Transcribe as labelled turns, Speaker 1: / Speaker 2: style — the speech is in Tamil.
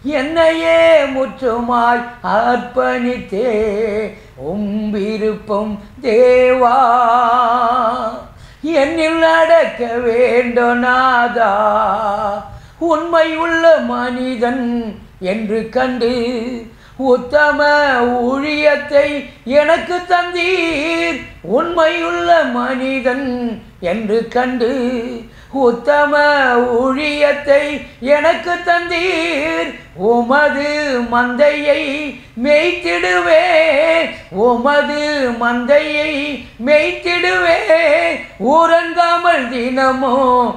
Speaker 1: என்னையே முற்றுமாய் அர்ப்பணித்தே உம் விருப்பம் தேவா என்னில் நடக்க வேண்டும் நாதா உண்மை உள்ள மனிதன் என்று கண்டு உத்தம ஊழியத்தை எனக்கு தந்தீர் உண்மையுள்ள மனிதன் என்று கண்டு உத்தம ஊழியத்தை எனக்கு தந்தீர் உமது மந்தையை மேய்த்திடுவே உமது மந்தையை மேய்த்திடுவே ஊரங்காமல் தினமோ